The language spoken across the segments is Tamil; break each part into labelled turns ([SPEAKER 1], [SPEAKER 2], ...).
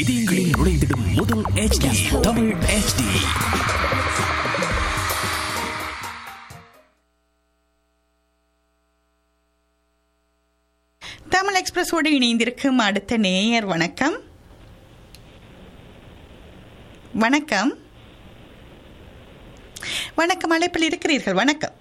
[SPEAKER 1] இதயங்களில் நுழைந்திடும் முதல் HD தமிழ் HD
[SPEAKER 2] தமிழ் எக்ஸ்பிரஸோடு இணைந்திருக்கும் அடுத்த நேயர் வணக்கம் வணக்கம் வணக்கம் அழைப்பில் இருக்கிறீர்கள் வணக்கம்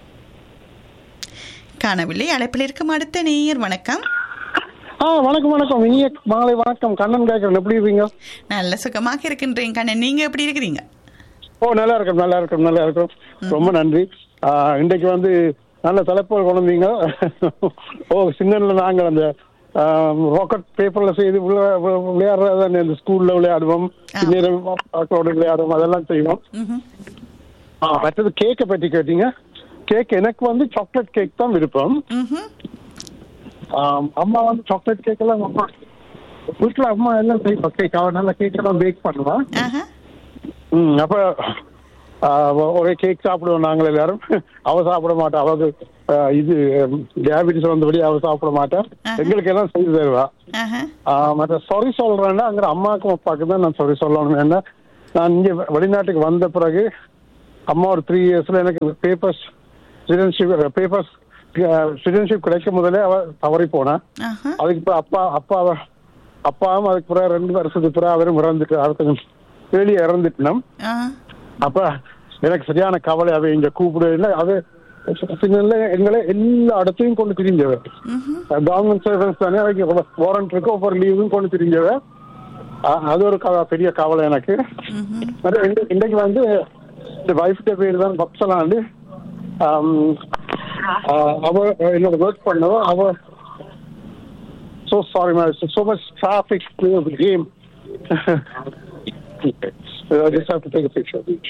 [SPEAKER 2] காணவில்லை அழைப்பில் இருக்கும் அடுத்த நேயர் வணக்கம்
[SPEAKER 3] ஆ வணக்கம் வணக்கம் இனிய மாலை வணக்கம் கண்ணன் கேட்கறேன் எப்படி இருக்கீங்க
[SPEAKER 2] நல்ல சுகமாக இருக்கின்றேன் கண்ணன் நீங்க எப்படி இருக்கிறீங்க
[SPEAKER 3] ஓ நல்லா இருக்கும் நல்லா இருக்கும் நல்லா இருக்கும் ரொம்ப நன்றி ஆ, இன்றைக்கு வந்து நல்ல தலைப்புகள் கொண்டு வந்தீங்க ஓ சின்னல நாங்கள் அந்த ராக்கெட் பேப்பர்ல செய்து விளையா- வி- விளையாடுறத அந்த ஸ்கூல்ல விளையாடுவோம் சின்ன மக்களோட விளையாடுவோம் அதெல்லாம் செய்வோம்
[SPEAKER 2] ம்ஹும்.
[SPEAKER 3] ஆ, மற்றது கேக்கை பற்றி கேட்டீங்க கேக் எனக்கு வந்து சாக்லேட் கேக் தான் விருப்பம்
[SPEAKER 2] ம்ஹும்.
[SPEAKER 3] ஆம், அம்மா வந்து சாக்லேட் கேக் எல்லாம் அம்மா வீட்டுல அம்மா எல்லாம் செய்வா கேக் அவன் நல்ல கேக் எல்லாம் பேக் பண்ணுவான்
[SPEAKER 2] ஆஹா.
[SPEAKER 3] ம் அப்ப ஆ, ஒரே கேக் சாப்பிடுவோம் நாங்கள் எல்லாரும் அவ சாப்பிட மாட்டா அவளுக்கு ஆ, இது டயபிட்டிஸ் வந்தபடி அவ சாப்பிட மாட்டா
[SPEAKER 2] ஆஹா.
[SPEAKER 3] எங்களுக்கு எல்லாம் செய்து தருவா
[SPEAKER 2] ஆஹா.
[SPEAKER 3] ஆ, மற்ற சாரி சொல்றேன்னா அங்க அம்மாவுக்கும் அப்பாவுக்கும் தான் நான் சாரி சொல்லணும் என்ன நான் இங்க வெளிநாட்டுக்கு வந்த பிறகு அம்மா ஒரு த்ரீ இயர்ஸ்ல எனக்கு பேப்பர்ஸ் சிட்டிசன்ஷிப் பேப்பர்ஸ் சிட்டிசன்ஷிப் கிடைக்கும் முதலே அவ தவறி போனா
[SPEAKER 2] ஆஹா.
[SPEAKER 3] அதுக்கு இப்ப அப்பா அப்பா அப்பாவும் அதுக்கு பிறகு ரெண்டு வருஷத்துக்கு பிறகு அவரும் இறந்துட்டு அவர் கொஞ்சம் வெளியே இறந்துட்டோம்
[SPEAKER 2] ஆஹா.
[SPEAKER 3] அப்ப எனக்கு சரியான கவலை அவ இங்க கூப்பிடு இல்லை அது சின்னதுல எங்களை எல்லா இடத்தையும் கொண்டு திரிஞ்சவ
[SPEAKER 2] ம்ஹும்.
[SPEAKER 3] கவர்மெண்ட் சர்வீஸ் தானே அவைக்கு வாரண்ட் இருக்கு ஒவ்வொரு லீவும் கொண்டு திரிஞ்சவ அ- அது ஒரு க- பெரிய கவலை எனக்கு
[SPEAKER 2] ம்ஹும்.
[SPEAKER 3] அது இந்த- இன்னைக்கு வந்து இந்த வைஃப்ட பேர் தான் பப்சலாண்டு அவ என்னோட ஒர்க் பண்ணவ அவ so sorry man so, so much traffic through the game okay. I just have to take a picture of each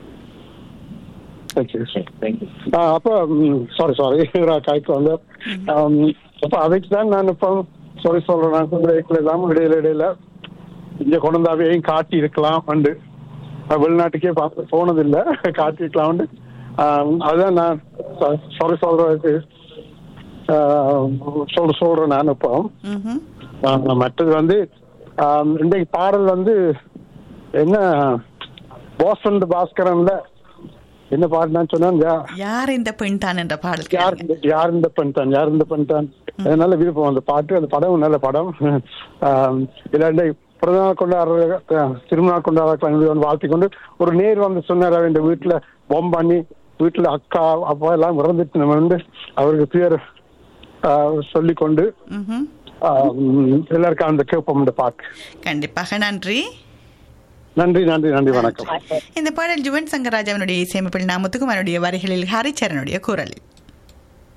[SPEAKER 3] Thank you. Thank you. அப்போ சாரி சாரி காய்க்கு வந்து um, அப்போ அதுக்கு தான் நான் இப்போ சாரி சொல்றேன் நான் பிரேக்ல இல்லாம இடையில இடையில இங்க கொண்டு வந்து அவையும் காட்டி இருக்கலாம் உண்டு நான் வெளிநாட்டுக்கே பார்த்து போனதில்லை காட்டி இருக்கலாம்னு um, அதுதான் நான் சாரி சொல்றதுக்கு uh, சொல்ற சொல்றேன் நான் இப்போ
[SPEAKER 2] ம்ஹும்.
[SPEAKER 3] ஆமா, மற்றது வந்து ஆம், இன்றைக்கு பாடல் வந்து என்ன போசன் பாஸ்கரன்ல என்ன பாடினான்னு சொன்னா
[SPEAKER 2] யார் இந்த பெண் தான் என்ற பாடல்
[SPEAKER 3] யார்
[SPEAKER 2] கேளுங்க.
[SPEAKER 3] இந்த- யார் இந்த பெண் தான் யார் இந்த பெண் தான் அது நல்ல விருப்பம் அந்த பாட்டு அந்த படம் நல்ல படம் ஆம், இதுல இந்த பிறந்த நாள் கொண்டாடுற அஹ், திருமணம் கொண்டாடுற வாழ்த்தி கொண்டு ஒரு நேர் வந்து சொன்னார் அவர் இந்த வீட்டுல பொம் பண்ணி வீட்டுல அக்கா அப்பா எல்லாம் இறந்துட்டு நம்ம வந்து அவருக்கு பேர் சொல்லிக் கொண்டு
[SPEAKER 2] ம்ஹும்.
[SPEAKER 3] ஆம், எல்லாருக்கும் அந்த கேட்போம் இந்த பாட்டு
[SPEAKER 2] கண்டிப்பாக நன்றி
[SPEAKER 3] நன்றி நன்றி நன்றி வணக்கம்
[SPEAKER 2] இந்த பாடல் ஜுவன் சங்கராஜாவினுடைய இசையமைப்பில் நாமத்துக்கும் அவனுடைய வரிகளில் ஹரிச்சரனுடைய குரலில்